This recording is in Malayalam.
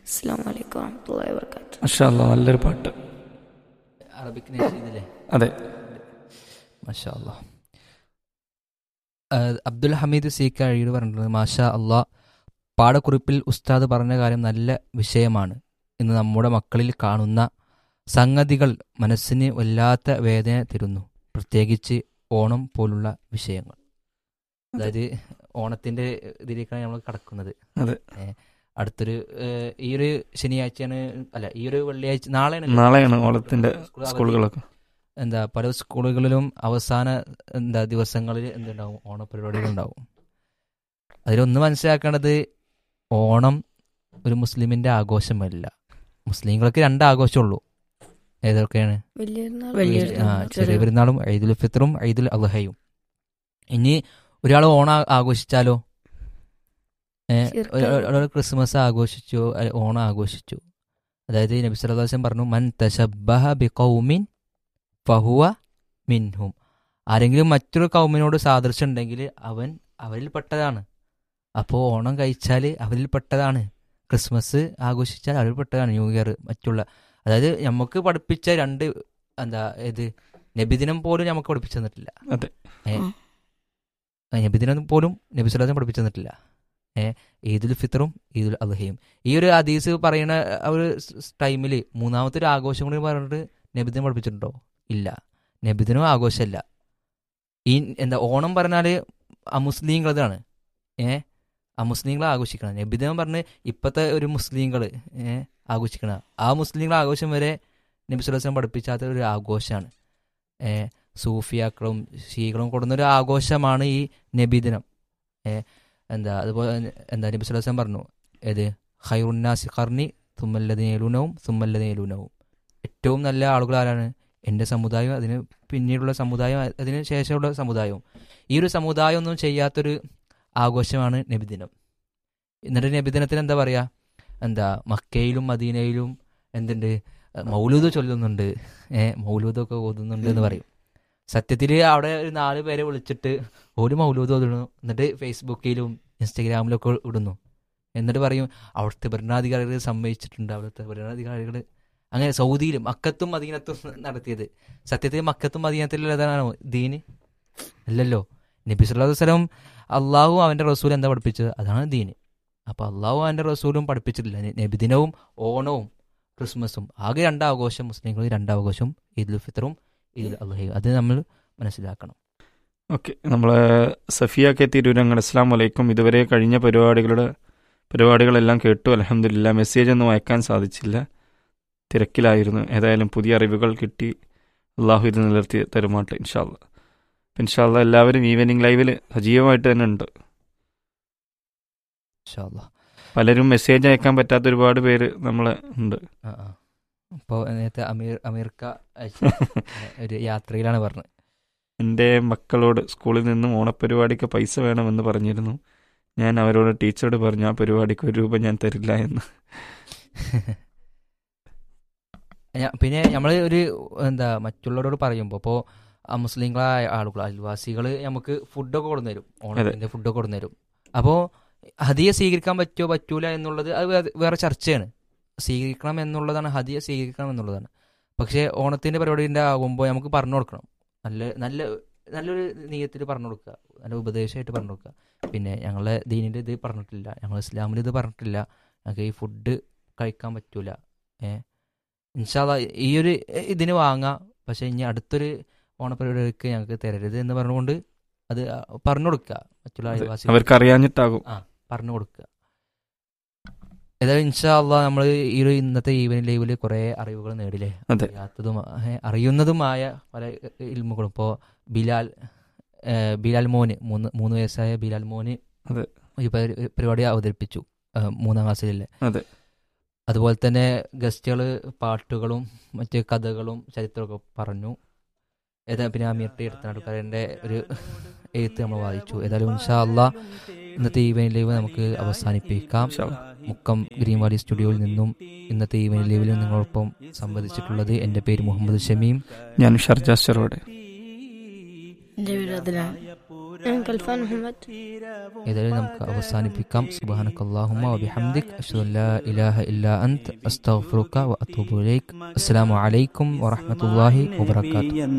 അസ്സാം വലൈക്കും വാഹമത്തല്ലാ വർക്കാത്തു മഷാ അല്ലാ നല്ലൊരു പാട്ട് അറബിക് നഷീദില്ലേ അതെ മാഷാ അല്ലാ ആഹ് അബ്ദുൽ ഹമീദ് സി കഴിയൂർ പറഞ്ഞിട്ടുണ്ട് മാഷാ അള്ളാ പാഠക്കുറിപ്പിൽ ഉസ്താദ് പറഞ്ഞ കാര്യം നല്ല വിഷയമാണ് ഇന്ന് നമ്മുടെ മക്കളിൽ കാണുന്ന സംഗതികൾ മനസ്സിന് വല്ലാത്ത വേദന തരുന്നു പ്രത്യേകിച്ച് ഓണം പോലുള്ള വിഷയങ്ങൾ അതായത് ഓണത്തിന്റെ ഇതിലേക്കാണ് നമ്മൾ കടക്കുന്നത് അതെ. ഏ, അടുത്തൊരു ഏഹ്, ഈ ഒരു ശനിയാഴ്ചയാണ് അല്ല ഈ ഒരു വെള്ളിയാഴ്ച നാളെയാണ് നാളെയാണ് ഓണത്തിന്റെ സ്കൂൾ അവധി. സ്കൂളുകളൊക്കെ എന്താ പല സ്കൂളുകളിലും അവസാന എന്താ ദിവസങ്ങളിൽ എന്തുണ്ടാവും ഓണപരിപാടികൾ ഉണ്ടാവും അതിലൊന്ന് മനസ്സിലാക്കേണ്ടത് ഓണം ഒരു മുസ്ലിമിന്റെ ആഘോഷമല്ല മുസ്ലിങ്ങൾക്ക് രണ്ട് ആഘോഷമുള്ളൂ ഏതൊക്കെയാണ് വലിയൊരുന്നാൾ വലിയ ആ ചെറിയ പെരുന്നാളും ഈദുൽ ഫിത്റും ഈദുൽ അദ്ഹയും ഇനി ഒരാൾ ഓണം ആ- ആഘോഷിച്ചാലോ ഏ, ശിർക്ക്. ഒരാ- ഒരാൾ ക്രിസ്മസ് ആഘോഷിച്ചു അല്ല, ഓണം ആഘോഷിച്ചു അതായത് നബി സല്ലല്ലാഹു അലൈഹി വസല്ലം പറഞ്ഞു മൻ തശബ്ബഹ ബിഖൗമിൻ ഫഹുവ മിൻഹും ആരെങ്കിലും മറ്റൊരു കൗമിനോട് സാദൃശ്യം ഉണ്ടെങ്കിൽ അവൻ അവരിൽപ്പെട്ടതാണ് അപ്പോൾ ഓണം കഴിച്ചാൽ അവരിൽപ്പെട്ടതാണ് ക്രിസ്മസ് ആഘോഷിച്ചാൽ അവരിൽപ്പെട്ടതാണ് ന്യൂ ഇയർ മറ്റുള്ള അതായത് നമുക്ക് പഠിപ്പിച്ച രണ്ട് എന്താ ഇത് നബിദിനം പോലും നമുക്ക് പഠിപ്പിച്ചു തന്നിട്ടില്ല അതെ. ഏ ഉം. ആ, നബിദിനം പോലും നബി സ്വലാസം പഠിപ്പിച്ചു തന്നിട്ടില്ല ഏ ഈദുൽ ഫിത്തറും ഈദുൽ അദ്ഹയും ഈ ഒരു ഹദീസ് പറയുന്ന ആ ഒരു ടൈമിൽ മൂന്നാമത്തെ ഒരു ആഘോഷം കൂടി പറഞ്ഞിട്ട് നബിദിനം പഠിപ്പിച്ചിട്ടുണ്ടോ ഇല്ല നബിദിനം ആഘോഷമല്ല ഈ എന്താ ഓണം പറഞ്ഞാല് അമുസ്ലിങ്ങളതാണ് ഏ അമുസ്ലിങ്ങൾ ആഘോഷിക്കണം നബിദിനം പറഞ്ഞ് ഇപ്പോഴത്തെ ഒരു മുസ്ലിങ്ങൾ ഏ ആഘോഷിക്കണം ആ മുസ്ലിങ്ങൾ ആഘോഷം വരെ നബി സുലസം പഠിപ്പിച്ചാത്ത ഒരു ആഘോഷമാണ് ഏ സൂഫിയാക്കളും ഷീകളും കൊടുന്ന ഒരു ആഘോഷമാണ് ഈ നബിദിനം ഏ എന്താ അതുപോലെ തന്നെ എന്താ നബി സുലസം പറഞ്ഞു ഏത് ഹൈറുന്നാസി ഖർണി തുമ്മല്ലതേലൂനവും തുമ്മല്ലതേലൂനവും ഏറ്റവും നല്ല ആളുകൾ ആരാണ് എൻ്റെ സമുദായം അതിന് പിന്നീടുള്ള സമുദായം അതിന് ശേഷമുള്ള സമുദായവും ഈ ഒരു സമുദായം ഒന്നും ചെയ്യാത്തൊരു ആഘോഷമാണ് നബിദിനം എന്നിട്ട് നബിദിനത്തിന് എന്താ പറയുക എന്താ മക്കയിലും മദീനയിലും എന്തുണ്ട് മൗലൂദ് ചൊല്ലുന്നുണ്ട് ഏഹ് മൗലൂദൊക്കെ ഓതുന്നുണ്ട് എന്ന് പറയും സത്യത്തിൽ അവിടെ ഒരു നാല് പേരെ വിളിച്ചിട്ട് ഒരു മൗലൂദ് ഓതുന്നു എന്നിട്ട് ഫേസ്ബുക്കിലും ഇൻസ്റ്റഗ്രാമിലും ഒക്കെ ഇടുന്നു എന്നിട്ട് പറയും അവിടുത്തെ ഭരണാധികാരികൾ സമ്മതിച്ചിട്ടുണ്ട് അവിടുത്തെ ഭരണാധികാരികൾ അങ്ങനെ സൗദിയിലും മക്കത്തും മദീനത്തും നടത്തിയത് സത്യത്തിൽ മക്കത്തും മദീനത്തിലുള്ളതാണോ ദീന് അല്ലല്ലോ നബി സല്ലല്ലാഹു അലൈഹി വസല്ലം അള്ളാഹു അവന്റെ റസൂൽ എന്താ പഠിപ്പിച്ചത് അതാണ് ദീന് അപ്പൊ അള്ളാഹു അവന്റെ റസൂലും പഠിപ്പിച്ചിട്ടില്ല ന- നബിദിനവും ഓണവും ക്രിസ്മസും ആകെ രണ്ടാഘോഷം മുസ്ലിങ്ങൾ രണ്ടാഘോഷം ഈദുൽ ഫിത്തറും ഈദുൽ അള്ളഹയും അത് നമ്മൾ മനസ്സിലാക്കണം ഓക്കെ നമ്മളെ സഫിയ കെ തിരൂരങ്ങൾ അസ്സാം വലൈക്കും ഇതുവരെ കഴിഞ്ഞ പരിപാടികളുടെ പരിപാടികളെല്ലാം കേട്ടു അലഹമില്ല മെസ്സേജ് ഒന്നും അയക്കാൻ സാധിച്ചില്ല തിരക്കിലായിരുന്നു ഏതായാലും പുതിയ അറിവുകൾ കിട്ടി അള്ളാഹു ഇത് നിലർത്തി തരുമാട്ടെ ഇൻഷാല്ല ഇൻഷാല്ല എല്ലാവരും ഈവനിങ് ലൈവിൽ സജീവമായിട്ട് തന്നെ ഉണ്ട് ഇൻഷാ അല്ലാ. പലരും മെസ്സേജ് അയക്കാൻ പറ്റാത്ത ഒരുപാട് പേര് നമ്മളെ ഉണ്ട് ആ ആ ഇപ്പോൾ നേരത്തെ അമീർ അമീർക്ക അയച്ച ഒരു യാത്രയിലാണ് പറഞ്ഞത് എൻ്റെ മക്കളോട് സ്കൂളിൽ നിന്നും ഓണപ്പരിപാടിക്ക് പൈസ വേണമെന്ന് പറഞ്ഞിരുന്നു ഞാൻ അവരോട് ടീച്ചറോട് പറഞ്ഞു ആ പരിപാടിക്ക് ഒരു രൂപ ഞാൻ തരില്ല എന്ന് ഞാ- പിന്നെ നമ്മൾ ഒരു എന്താ മറ്റുള്ളവരോട് പറയുമ്പോൾ ഇപ്പോൾ മുസ്ലിങ്ങളായ ആളുകൾ അയൽവാസികൾ നമുക്ക് ഫുഡൊക്കെ കൊടുന്നു തരും ഓണത്തിൻ്റെ ഫുഡൊക്കെ കൊടുന്നു തരും അപ്പോൾ ഹദിയ സ്വീകരിക്കാൻ പറ്റുമോ പറ്റൂല എന്നുള്ളത് അത് വേ- വേറെ ചർച്ചയാണ് സ്വീകരിക്കണം എന്നുള്ളതാണ് ഹദിയ സ്വീകരിക്കണം എന്നുള്ളതാണ് പക്ഷേ ഓണത്തിൻ്റെ പരിപാടിൻ്റെ ആകുമ്പോൾ നമുക്ക് പറഞ്ഞു കൊടുക്കണം നല്ല നല്ല നല്ലൊരു നീയത്തിൽ പറഞ്ഞു കൊടുക്കുക നല്ല ഉപദേശമായിട്ട് പറഞ്ഞു കൊടുക്കുക പിന്നെ ഞങ്ങളെ ദീനിൽ ഇത് പറഞ്ഞിട്ടില്ല ഞങ്ങൾ ഇസ്ലാമിൽ ഇത് പറഞ്ഞിട്ടില്ല ഞങ്ങൾക്ക് ഈ ഫുഡ് കഴിക്കാൻ പറ്റൂല ഏ ഇൻഷാല്ല ഈ ഒരു ഇതിന് വാങ്ങാം പക്ഷെ ഇനി അടുത്തൊരു ഓണപ്പരിപാടിക്ക് ഞങ്ങൾക്ക് തരരുത് എന്ന് പറഞ്ഞുകൊണ്ട് അത് പറഞ്ഞു കൊടുക്കുക മറ്റുള്ള അതെ, അയൽവാസികൾ അവർക്ക് അറിയാഞ്ഞിട്ടാകും പറഞ്ഞു കൊടുക്കുക ഏതായാലും ഇൻഷാ അള്ളാ നമ്മൾ ഈ ഒരു ഇന്നത്തെ ഈവനിങ് ലൈവിൽ കുറേ അറിവുകൾ നേടില്ലേ അതെ. അറിയാത്തതും ഏ, അറിയുന്നതുമായ പല ഇൽമുകളും ഇപ്പോൾ ബിലാൽ ഏ, ബിലാൽ മോന് മൂന്ന് മൂന്ന് വയസ്സായ ബിലാൽ മോന് അതെ. ഈ പരി- പരിപാടി അവതരിപ്പിച്ചു ഏ, മൂന്നാം ക്ലാസ്സിലെ അതെ. അതുപോലെ തന്നെ ഗസ്റ്റുകൾ പാട്ടുകളും മറ്റ് കഥകളും ചരിത്രമൊക്കെ പറഞ്ഞു ഏതാ പിന്നെ അമീർ ടി എടുത്തനാട്ടുകാരൻ്റെ ഒരു എഴുത്ത് നമ്മൾ വായിച്ചു ഏതായാലും ഇൻഷാ അള്ളാ ഇന്നത്തെ ഈവനിങ് ലൈവ് നമുക്ക് അവസാനിപ്പിക്കാം ഇൻഷാ അല്ലാ. മുക്കം ഗ്രീൻ വാലി സ്റ്റുഡിയോയിൽ നിന്നും ഇന്നത്തെ ഈവനിങ് ലൈവിൽ നിങ്ങളോടൊപ്പം സംവദിച്ചിട്ടുള്ളത് എൻ്റെ പേര് മുഹമ്മദ് ഷമീം ഞാൻ ഷർജാ ഷെറോടെ എൻ്റെ പേര് അതിലാണ് ഞാൻ കൽഫാൻ മുഹമ്മദ് ഏതായാലും നമുക്ക് അവസാനിപ്പിക്കാം സുബ്ഹാനക്കല്ലാഹുമ്മ വബിഹംദിക് അഷ്ഹദു അല്ലാ ഇലാഹ ഇല്ലാ അൻത് അസ്തഗ്ഫിറുക വ അത്തൂബു ഇലൈക് അസ്സലാമു അലൈക്കും വറഹ്മത്തുള്ളാഹി വബറകാതുഹു